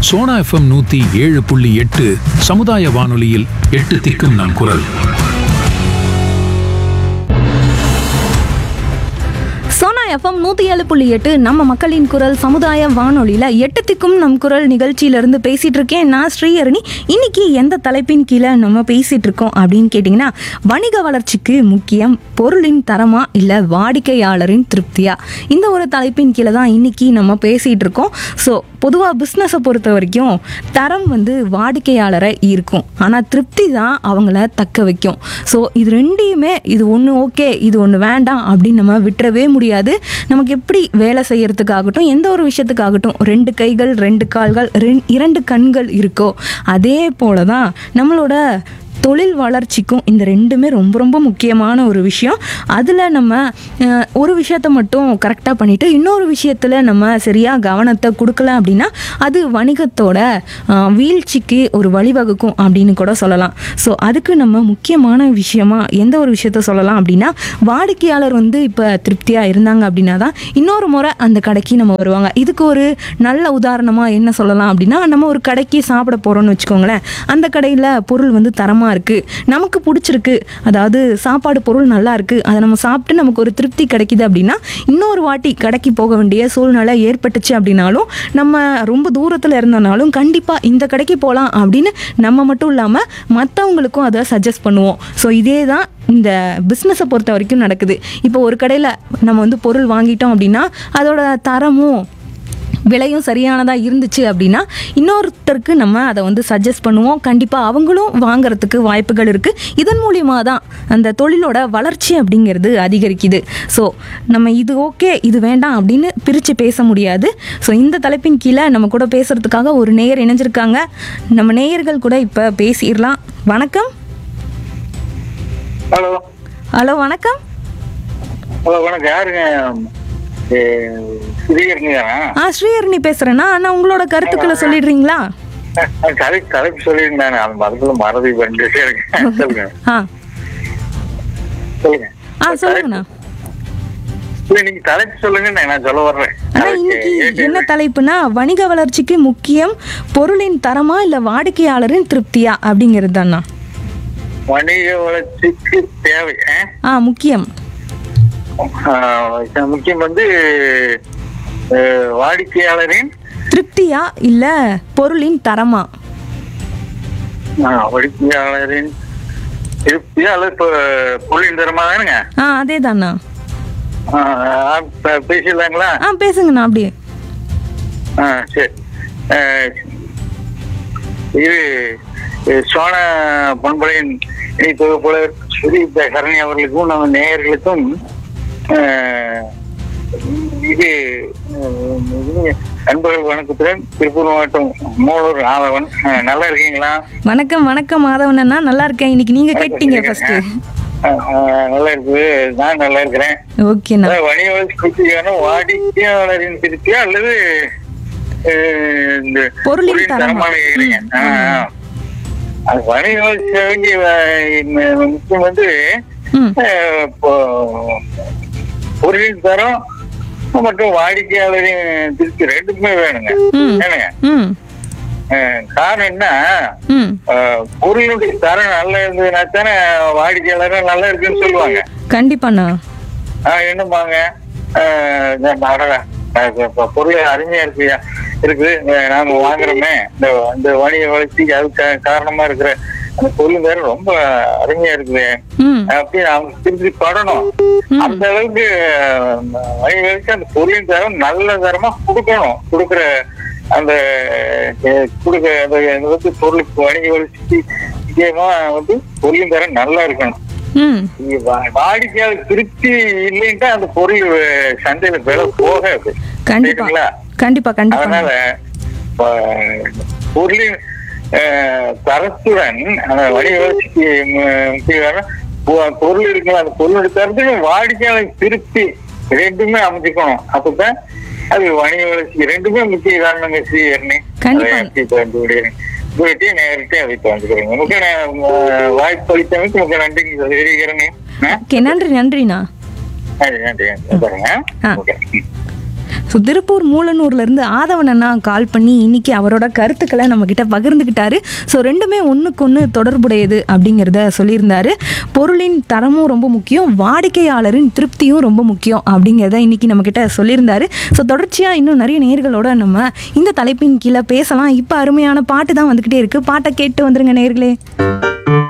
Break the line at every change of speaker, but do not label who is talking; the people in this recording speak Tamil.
சோனா எஃப்எம் நூத்தி ஏழு புள்ளி எட்டு சமுதாய வானொலியில் எட்டு திக்கும் நம் குரல்
சோனா எஃப்எம் நூற்றி ஏழு புள்ளி எட்டு நம்ம மக்களின் குரல் சமுதாய வானொலியில் எட்டு திக்கும் நம் குரல் நிகழ்ச்சியிலேருந்து பேசிகிட்டு இருக்கேன் நான் ஸ்ரீஹரணி இன்னைக்கு எந்த தலைப்பின் கீழே நம்ம பேசிகிட்டு இருக்கோம் அப்படின்னு கேட்டிங்கன்னா வணிக வளர்ச்சிக்கு முக்கியம் பொருளின் தரமா இல்லை வாடிக்கையாளரின் திருப்தியா இந்த ஒரு தலைப்பின் கீழே தான் இன்னைக்கு நம்ம பேசிகிட்டு இருக்கோம் ஸோ பொதுவாக பிஸ்னஸை பொறுத்த வரைக்கும் தரம் வந்து வாடிக்கையாளரை ஈர்க்கும் ஆனால் திருப்தி தான் அவங்கள தக்க வைக்கும் ஸோ இது ரெண்டையுமே இது ஒன்று ஓகே இது ஒன்று வேண்டாம் அப்படின்னு நம்ம விட்டுறவே முடியாது நமக்கு எப்படி வேலை செய்யறதுக்காகட்டும் எந்த ஒரு விஷயத்துக்காகட்டும் ரெண்டு கைகள் ரெண்டு கால்கள் ரெண் இரண்டு கண்கள் இருக்கோ அதே போல தான் நம்மளோட தொழில் வளர்ச்சிக்கும் இந்த ரெண்டுமே ரொம்ப ரொம்ப முக்கியமான ஒரு விஷயம் அதில் நம்ம அஹ், ஒரு விஷயத்த மட்டும் கரெக்டாக பண்ணிவிட்டு இன்னொரு விஷயத்தில் நம்ம சரியாக கவனத்தை கொடுக்கல அப்படின்னா அது வணிகத்தோட அஹ், வீழ்ச்சிக்கு ஒரு வழிவகுக்கும் அப்படின்னு கூட சொல்லலாம் ஸோ அதுக்கு நம்ம முக்கியமான விஷயமா எந்த ஒரு விஷயத்த சொல்லலாம் அப்படின்னா வாடிக்கையாளர் வந்து இப்போ திருப்தியாக இருந்தாங்க அப்படின்னா தான் இன்னொரு முறை அந்த கடைக்கு நம்ம வருவாங்க இதுக்கு ஒரு நல்ல உதாரணமாக என்ன சொல்லலாம் அப்படின்னா நம்ம ஒரு கடைக்கு சாப்பிட போகிறோம்னு வச்சுக்கோங்களேன் அந்த கடையில் பொருள் வந்து தரமாக இருக்குது நமக்கு பிடிச்சிருக்கு அதாவது சாப்பாடு பொருள் நல்லா இருக்குது அதை நம்ம சாப்பிட்டு நமக்கு ஒரு திருப்தி கிடைக்குது அப்படின்னா இன்னொரு வாட்டி கடைக்கு போக வேண்டிய சூழ்நிலை ஏற்பட்டுச்சு அப்படின்னாலும் நம்ம ரொம்ப தூரத்தில் இருந்தனாலும் கண்டிப்பாக இந்த கடைக்கு போகலாம் அப்படின்னு நம்ம மட்டும் இல்லாமல் மற்றவங்களுக்கும் அதை சஜஸ்ட் பண்ணுவோம் ஸோ இதே தான் இந்த பிஸ்னஸை பொறுத்த வரைக்கும் நடக்குது இப்போ ஒரு கடையில் நம்ம வந்து பொருள் வாங்கிட்டோம் அப்படின்னா அதோட தரமும் விலையும் சரியானதாக இருந்துச்சு அப்படின்னா இன்னொருத்தருக்கு நம்ம அதை வந்து சஜஸ்ட் பண்ணுவோம் கண்டிப்பாக அவங்களும் வாங்குறதுக்கு வாய்ப்புகள் இருக்குது இதன் மூலியமாக தான் அந்த தொழிலோட வளர்ச்சி அப்படிங்கிறது அதிகரிக்குது ஸோ நம்ம இது ஓகே இது வேண்டாம் அப்படின்னு பிரித்து பேச முடியாது ஸோ இந்த தலைப்பின் கீழே நம்ம கூட பேசுகிறதுக்காக ஒரு நேயர் இணைஞ்சிருக்காங்க நம்ம நேயர்கள் கூட இப்போ பேசிடலாம் வணக்கம்
ஹலோ
ஹலோ வணக்கம்
ஹலோ வணக்கம் யாருங்க ஏ, ஸ்ரீகரணியாண்ணா
ஆ ஸ்ரீஹரணி பேசுகிறேன்னா அண்ணா உங்களோட கருத்துக்களை சொல்லிடுறீங்களா
கலை தலைப்பு சொல்லியிருந்தேன் அந்த மரத்துல மறதி பண்ணிட்டே இருக்கேன் சொல்லுங்க
ஆ
சொல்லுங்க
ஆ சொல்லுங்கண்ணா
இல்ல நீங்க தலைப்பு சொல்லுங்க நான் சொல்ல வர்றேன்
ஆனா இன்னைக்கு என்ன தலைப்புனா வணிக வளர்ச்சிக்கு முக்கியம் பொருளின் தரமா இல்ல வாடிக்கையாளரின் திருப்தியா அப்படிங்கிறது தானா
வணிக வளர்ச்சிக்கு தேவை ஆ?
ஆ முக்கியம்
ஆ, முக்கியம் வந்து அஹ், வாடிக்கையாளரின்
திருப்தியா இல்ல பொருளின் தரமா
ஆ, வாடிக்கையாளரின் திருப்தியா அல்லது இப்போ பொருளின் தரமா தானுங்க
ஆ அதே தானா
ஆ, ஆ, பே- பேசிடலாங்களா
ஆ பேசுங்கண்ணா அப்படியே
ஆ சரி அஹ், இது இது சோழ பண்பலையின் இணைப்பது போல ஸ்ரீ கரணி அவர்களுக்கும் நம்ம நேயர்களுக்கும் அஹ், இது அஹ், இது நண்பர்கள் வணக்கத்துடன் திருப்பூர் மாவட்டம் மூலூர் ஆதவன் அஹ், நல்லா இருக்கீங்களா
வணக்கம் வணக்கம் மாதவன் அண்ணா நல்லா இருக்கேன் இன்னைக்கு நீங்க கேட்டீங்க ஃபர்ஸ்ட்
அஹ், அஹ், நல்லா இருக்குது நான் நல்லா இருக்கிறேன்
ஓகேண்ணா
அதாவது வணிக வளர்ச்சி திருப்தியான வாடிக்கையாளரின் திருப்தியா அல்லது அஹ், இந்த
பொருளின்
பொருளின்
தரமா?
தரமான கேக்குறீங்க
ம்,
ஆ, ஆ. அது வணிக வளர்ச்சி வேண்டிய வ- முக்கியம் வந்து
ம்
அஹ், இப்போ பொருளின் தரம் மற்றும் வாடிக்கையாளரின் திருப்தி ரெண்டுக்குமே வேணுங்க
ம்.
ஏனுங்க
ம்
அஹ், காரணம் என்ன
ம்
அஹ், பொருளுடைய தரம் நல்லா இருந்ததுன்னா தானே வாடிக்கையாளரும் நல்லா இருக்குன்னு சொல்லுவாங்க
கண்டிப்பாண்ணா
ஆஹ் என்னம்பாங்க ஆஹ் இந்த அடடா, ஆஹ் இப்ப பொருள் அருமையா இருக்குயா இருக்குது அஹ் நாம வாங்குறோமே இந்த இந்த வணிக வளர்ச்சிக்கு அது கா- காரணமா இருக்கிற அந்த பொருள் வேற ரொம்ப அருமையா இருக்குது
ம்
அப்படி அவங்க திருப்பி படணும் அந்த அளவுக்கு ஆஹ், வணிக வளர்ச்சி அந்த பொருளின் தரம் நல்ல தரமா கொடுக்கணும் கொடுக்குற அந்த அஹ், கொடுக்க அந்த இது வந்து பொருளுக்கு வணிக வளர்ச்சிக்கு முக்கியமா வந்து பொருளின் தரம் நல்லா இருக்கணும்
ம்
இங்க வா- வாடிக்கையாளர் திருப்தி இல்லைன்ட்டா அந்த பொருள் அஹ், சந்தையில விலை போகாது
கண்டிப்பா
சரிங்களா?
கண்டிப்பா கண்டிப்பா
அதனால அஹ், பொருளின் அஹ், தரத்துடன் அந்த வணிக வளர்ச்சிக்கு மு- முக்கிய காரணம் பொ- பொருள் இருக்குல்ல அந்த பொருளோட தரத்துக்கு வாடிக்கையாளர் திருப்தி ரெண்டுமே அமைச்சுக்கணும் அப்பதான் அது வணிக வளர்ச்சிக்கு ரெண்டுமே முக்கிய காரணங்க ஸ்ரீஹரணி
கண்டிப்பா.
உங்கள்கிட்ட நேரிட்டே அதை வந்துக்கிறேங்க முக்கிய வாய்ப்பு அளித்தமைக்கு முக்கிய நன்றிங்க ஸ்ரீஹரணி ஆ?
ஓகே நன்றி நன்றிண்ணா
நன்றி நன்றி நன்றி. பாருங்க
ஆ.
ஓகே ம்.
ஸோ திருப்பூர் மூலனூர்லேருந்து ஆதவன் அண்ணா கால் பண்ணி இன்னைக்கு அவரோட கருத்துக்களை நம்மக்கிட்ட பகிர்ந்துக்கிட்டாரு ஸோ ரெண்டுமே ஒன்றுக்கு ஒன்று தொடர்புடையது அப்படிங்கிறத சொல்லியிருந்தாரு பொருளின் தரமும் ரொம்ப முக்கியம் வாடிக்கையாளரின் திருப்தியும் ரொம்ப முக்கியம் அப்படிங்கிறத இன்னைக்கு நம்மக்கிட்ட சொல்லியிருந்தாரு ஸோ தொடர்ச்சியாக இன்னும் நிறைய நேர்களோட நம்ம இந்த தலைப்பின் கீழே பேசலாம் இப்போ அருமையான பாட்டு தான் வந்துக்கிட்டே இருக்குது பாட்டை கேட்டு வந்துருங்க நேர்களே